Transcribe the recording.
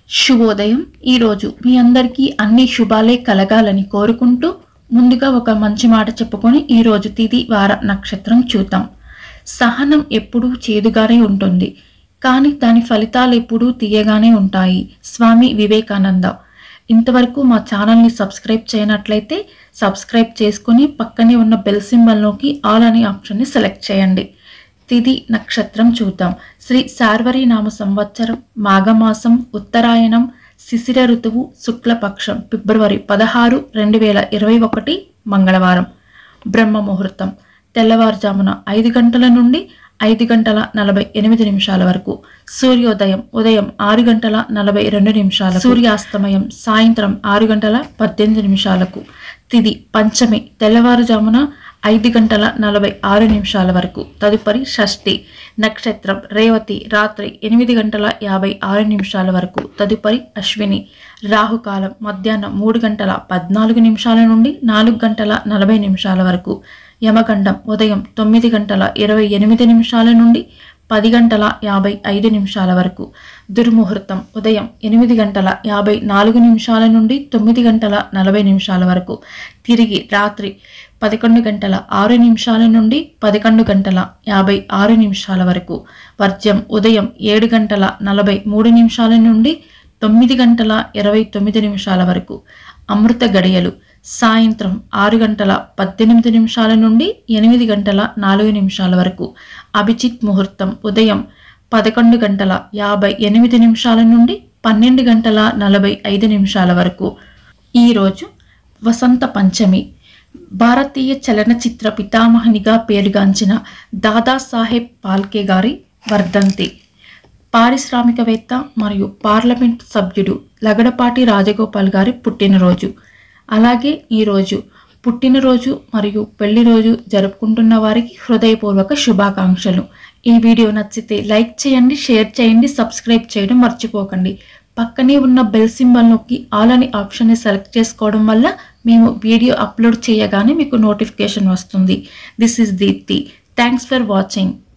శుభోదయం ఈరోజు మీ అందరికీ అన్ని శుభాలే కలగాలని కోరుకుంటూ ముందుగా ఒక మంచి మాట చెప్పుకొని ఈరోజు తిది వార నక్షత్రం చూద్దాం సహనం ఎప్పుడూ చేదుగానే ఉంటుంది కానీ దాని ఫలితాలు ఎప్పుడూ తీయగానే ఉంటాయి స్వామి వివేకానంద ఇంతవరకు మా ఛానల్ని సబ్స్క్రైబ్ చేయనట్లయితే సబ్స్క్రైబ్ చేసుకుని పక్కనే ఉన్న బెల్ సింబల్లోకి ఆల్ అనే ఆప్షన్ని సెలెక్ట్ చేయండి తిది నక్షత్రం చూద్దాం శ్రీ శార్వరి నామ సంవత్సరం మాఘమాసం ఉత్తరాయణం శిశిర ఋతువు శుక్లపక్షం ఫిబ్రవరి పదహారు రెండు వేల ఇరవై ఒకటి మంగళవారం బ్రహ్మ ముహూర్తం తెల్లవారుజామున ఐదు గంటల నుండి ఐదు గంటల నలభై ఎనిమిది నిమిషాల వరకు సూర్యోదయం ఉదయం ఆరు గంటల నలభై రెండు నిమిషాల సూర్యాస్తమయం సాయంత్రం ఆరు గంటల పద్దెనిమిది నిమిషాలకు తిది పంచమి తెల్లవారుజామున ఐదు గంటల నలభై ఆరు నిమిషాల వరకు తదుపరి షష్ఠి నక్షత్రం రేవతి రాత్రి ఎనిమిది గంటల యాభై ఆరు నిమిషాల వరకు తదుపరి అశ్విని రాహుకాలం మధ్యాహ్నం మూడు గంటల పద్నాలుగు నిమిషాల నుండి నాలుగు గంటల నలభై నిమిషాల వరకు యమగండం ఉదయం తొమ్మిది గంటల ఇరవై ఎనిమిది నిమిషాల నుండి పది గంటల యాభై ఐదు నిమిషాల వరకు దుర్ముహూర్తం ఉదయం ఎనిమిది గంటల యాభై నాలుగు నిమిషాల నుండి తొమ్మిది గంటల నలభై నిమిషాల వరకు తిరిగి రాత్రి పదకొండు గంటల ఆరు నిమిషాల నుండి పదకొండు గంటల యాభై ఆరు నిమిషాల వరకు వర్జ్యం ఉదయం ఏడు గంటల నలభై మూడు నిమిషాల నుండి తొమ్మిది గంటల ఇరవై తొమ్మిది నిమిషాల వరకు అమృత గడియలు సాయంత్రం ఆరు గంటల పద్దెనిమిది నిమిషాల నుండి ఎనిమిది గంటల నాలుగు నిమిషాల వరకు అభిజిత్ ముహూర్తం ఉదయం పదకొండు గంటల యాభై ఎనిమిది నిమిషాల నుండి పన్నెండు గంటల నలభై ఐదు నిమిషాల వరకు ఈరోజు వసంత పంచమి భారతీయ చలనచిత్ర పితామహనిగా పేరుగాంచిన దాదాసాహెబ్ పాల్కే గారి వర్ధంతి పారిశ్రామికవేత్త మరియు పార్లమెంట్ సభ్యుడు లగడపాటి రాజగోపాల్ గారి పుట్టినరోజు అలాగే ఈరోజు పుట్టినరోజు మరియు పెళ్లి రోజు జరుపుకుంటున్న వారికి హృదయపూర్వక శుభాకాంక్షలు ఈ వీడియో నచ్చితే లైక్ చేయండి షేర్ చేయండి సబ్స్క్రైబ్ చేయడం మర్చిపోకండి పక్కనే ఉన్న బెల్ సింబల్ నొక్కి ఆల్ అని ఆప్షన్ని సెలెక్ట్ చేసుకోవడం వల్ల మేము వీడియో అప్లోడ్ చేయగానే మీకు నోటిఫికేషన్ వస్తుంది this is Deepthi thanks for watching